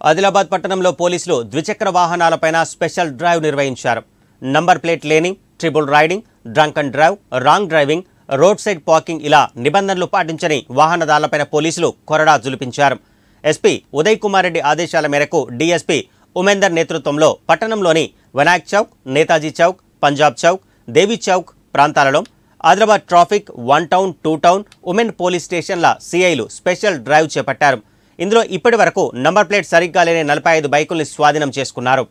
ఆదిలాబాద్ పట్టణంలో పోలీసులు ద్విచక్ర వాహనాలపైన స్పెషల్ డ్రైవ్ నిర్వహించారు నంబర్ ప్లేట్ లేని triple riding drunk and drive wrong driving road side parking ఇలా నిబంధనలు పాటించని వాహనదారులపైన పోలీసులు కొరడా జులిపించారు ఎస్పీ ఉదయ్ కుమార్ రెడ్డి ఆదేశాల మేరకు డీఎస్పీ ఉమేందర్ నేతృత్వంలో పట్టణంలోని వినాయక్ చౌక్ నేతాజీ చౌక్ పంజాబ్ చౌక్ దేవి చౌక్ ప్రాంతాలలో Adilabad traffic one town two town women police స్టేషన్ల సిఐలు స్పెషల్ డ్రైవ్ చేపట్టారు ఇందులో ఇప్పటి వరకు నంబర్ ప్లేట్ సరిగ్గా లేని నలభై ఐదు బైకుల్ని స్వాధీనం చేసుకున్నారు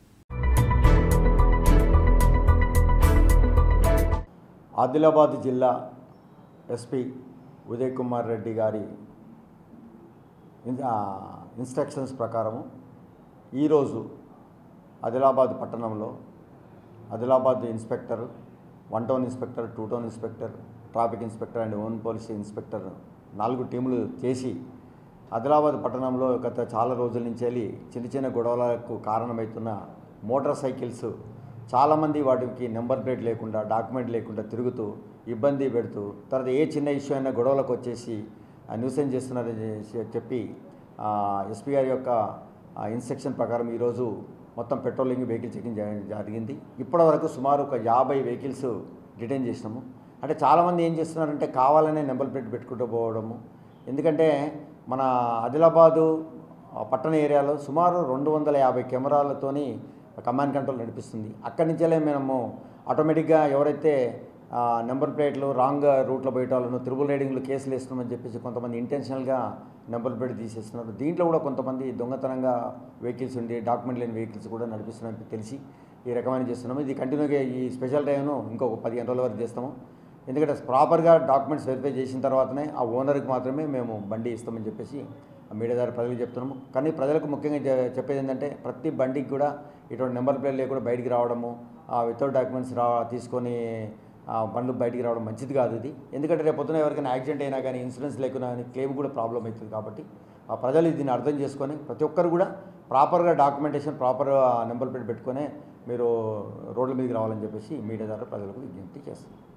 ఆదిలాబాద్ జిల్లా ఎస్పీ ఉదయ్ కుమార్ రెడ్డి గారి ఇన్- ఆ, ఇన్స్ట్రక్షన్స్ ప్రకారము ఈరోజు ఆదిలాబాద్ పట్టణంలో Adilabad inspector one town inspector two town inspector traffic inspector and own police inspector నాలుగు టీములు చేసి ఆదిలాబాద్ పట్టణంలో గత చాలా రోజుల నుంచి వెళ్ళి చిన్న చిన్న గొడవలకు కారణమవుతున్న మోటార్ సైకిల్స్ చాలామంది వాటికి నెంబర్ ప్లేట్ లేకుండా డాక్యుమెంట్ లేకుండా తిరుగుతూ ఇబ్బంది పెడుతూ తర్వాత ఏ చిన్న ఇష్యూ అయినా గొడవలకు వచ్చేసి న్యూసెన్స్ చేస్తున్నారని చేసి- చెప్పి ఎస్పీ గారి యొక్క ఇన్స్ట్రక్షన్ ప్రకారం ఈరోజు మొత్తం పెట్రోలింగ్ వెహికల్ చెకింగ్ జ- జరిగింది ఇప్పటివరకు సుమారు ఒక యాభై వెహికల్స్ డిటైన్ చేసినాము అంటే చాలామంది ఏం చేస్తున్నారంటే కావాలనే నెంబర్ ప్లేట్ పెట్టుకుంటూ పోవడము ఎందుకంటే మన ఆదిలాబాదు ఆ పట్టణ ఏరియాలో సుమారు రెండు వందల యాభై కెమెరాలతోని కమాండ్ కంట్రోల్ నడిపిస్తుంది అక్కడి నుంచే మేము ఆటోమేటిక్గా ఎవరైతే ఆ, నెంబర్ ప్లేట్లు రాంగ్ రూట్లో పోయే వాళ్ళను త్రిబుల్ రైడింగ్లు కేసులు వేస్తున్నామని చెప్పేసి కొంతమంది ఇంటెన్షనల్గా నెంబర్ ప్లేట్ తీసేస్తున్నారు దీంట్లో కూడా కొంతమంది దొంగతనంగా వెహికల్స్ ఉండి డాక్యుమెంట్ లేని వెహికల్స్ కూడా నడిపిస్తున్నామని తెలిసి ఈ రకమైన చేస్తున్నాము ఇది కంటిన్యూగా ఈ స్పెషల్ డ్రైవ్ను ఇంకొక పదిహేను రోజుల వరకు చేస్తాము ఎందుకంటే ప్రాపర్గా డాక్యుమెంట్స్ వెరిఫై చేసిన తర్వాతనే ఆ ఓనర్కి మాత్రమే మేము బండి ఇస్తామని చెప్పేసి ఆ మీడియా ద్వారా ప్రజలకు చెప్తున్నాము కానీ ప్రజలకు ముఖ్యంగా చె- చెప్పేది ఏంటంటే ప్రతి బండికి కూడా ఇటువంటి నెంబర్ ప్లేట్ లేకుండా బయటికి రావడము వితౌట్ డాక్యుమెంట్స్ రా తీసుకొని ఆ బండ్లు బయటికి రావడం మంచిది కాదు ఇది ఎందుకంటే రేపు పొద్దున ఎవరికైనా యాక్సిడెంట్ అయినా కానీ ఇన్సూరెన్స్ లేకున్నా కానీ క్లెయిమ్ కూడా ప్రాబ్లం అవుతుంది కాబట్టి ఆ ప్రజలు దీన్ని అర్థం చేసుకొని ప్రతి ఒక్కరు కూడా ప్రాపర్గా డాక్యుమెంటేషన్ ప్రాపర్ నెంబర్ ప్లేట్ పెట్టుకొని మీరు రోడ్ల మీదకి రావాలని చెప్పేసి మీడియా ద్వారా ప్రజలకు విజ్ఞప్తి చేస్తున్నాం